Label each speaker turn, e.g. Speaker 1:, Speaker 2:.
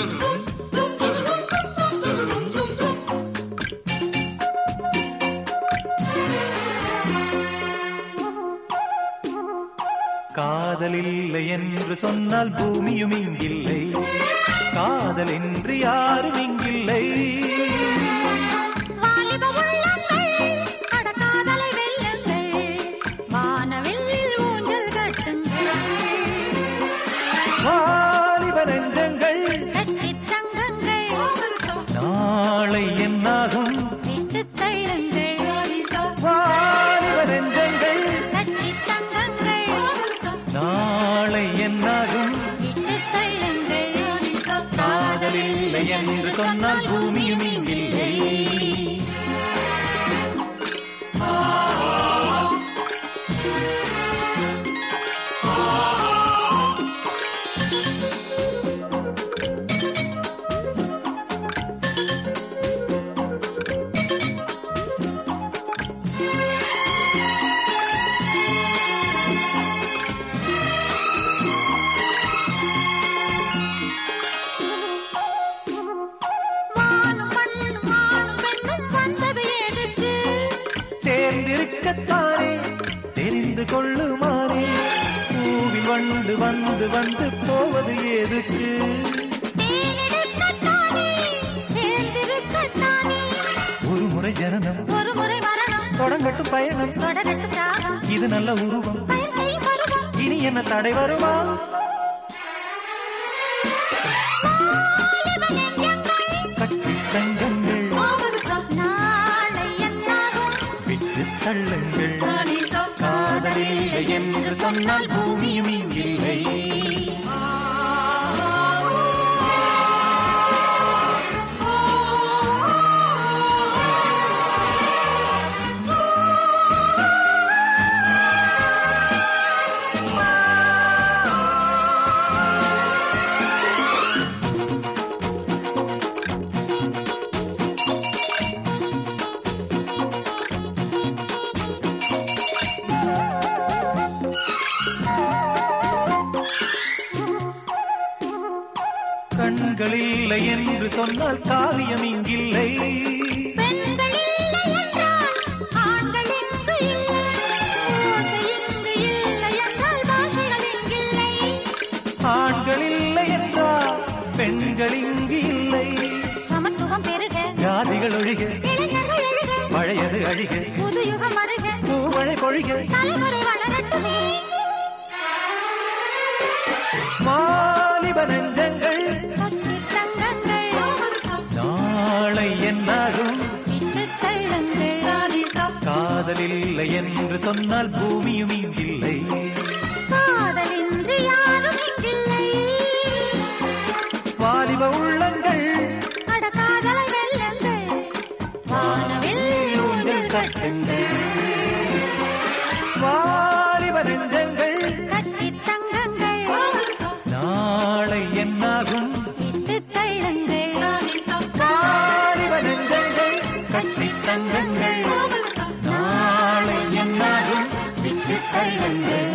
Speaker 1: காதல் இல்லை என்று சொன்னால் பூமியும் இங்கில்லை காதல் என்று யாரும் இங்கில்லை
Speaker 2: வாலிப உள்ளங்கள் அட காதலை வெல்லுங்கள் வானவில் ஊஞ்சல் கட்டுங்கள்
Speaker 1: வாலிப நெஞ்சங்கள்
Speaker 2: கட்டித் தங்குங்கள்
Speaker 1: நாளை என்னாகும்
Speaker 2: விட்டுத் தள்ளுங்கள்
Speaker 1: வாலிப நெஞ்சங்கள்
Speaker 2: கட்டித் தங்குங்கள்
Speaker 1: நாளை என்னாகும்
Speaker 2: விட்டுத் தள்ளுங்கள்
Speaker 1: காதல் இல்லை என்று சொன்னால் பூமியும் இங்கில்லை
Speaker 2: வானும் மண்ணும் வானும் பெண்ணும் வந்தது எதுக்கு
Speaker 1: சேர்ந்திருக்கத்தானே தெரிந்து கொள்ளுமாறே பூவில் வண்டு வந்து வந்து போவது எதுக்கு
Speaker 2: தேனெடுக்கத்தானே சேர்ந்திருக்கத்தானே
Speaker 1: ஒரு முறை ஜனனம்
Speaker 2: ஒரு முறை மரணம்
Speaker 1: தொடங்கட்டும் பயணம்
Speaker 2: தொடரட்டும் ராகம்
Speaker 1: இது நல்ல உருவம்
Speaker 2: பயன் செய்யும் பருவம்
Speaker 1: இனி என்ன தடை வருமா
Speaker 2: வாலிப நெஞ்சங்கள்
Speaker 1: கட்டி தங்கங்கள்
Speaker 2: நாளை என்னாகும்
Speaker 1: விட்டு தள்ளுங்கள் காதலில்லை என்று சொன்னால் பூமியும் இங்கில்லை கண்கள் இல்லை என்று சொன்னால் காவியம் இங்கில்லை
Speaker 2: பெண்கள் இல்லை என்றால் ஆண்கள் இங்கு இல்லை ஓசை இங்கு இல்லை என்றால் பாஷைகள் இங்கில்லை
Speaker 1: ஆண்கள் இல்லை என்றால் பெண்கள் இங்கு இல்லை
Speaker 2: சமத்துவம் பெருக
Speaker 1: ஜாதிகள் ஒழிக
Speaker 2: இளைஞர்கள் எழுக
Speaker 1: பழையது அழிக
Speaker 2: புது யுகம் அருக
Speaker 1: பூமழை பொழிக
Speaker 2: தலைமுறை வளரட்டுமே
Speaker 1: வாலிப நெஞ்சங்கள்
Speaker 2: கட்டித் தங்கங்கள்
Speaker 1: நாளை என்னாகும்
Speaker 2: விட்டுத் தள்ளுங்கள்
Speaker 1: காதல் இல்லை என்று சொன்னால் பூமியும் இங்கில்லை
Speaker 2: காதலின்றி யாரும் இங்கில்லை
Speaker 1: வாலிப உள்ளங்கள்
Speaker 2: அட காதலை வெல்லுங்கள் வானவில் ஊஞ்சல் கட்டுங்கள்
Speaker 1: வாலிப நெஞ்சங்கள்
Speaker 2: கட்டித் தங்கங்கள்
Speaker 1: நாளை என்னாகும்
Speaker 2: விட்டுத் தள்ளுங்கள்
Speaker 1: வாலிப நெஞ்சங்கள் கட்டி தங்கங்கள் நாளை என்னாகும் விட்டு தள்ளுங்கள்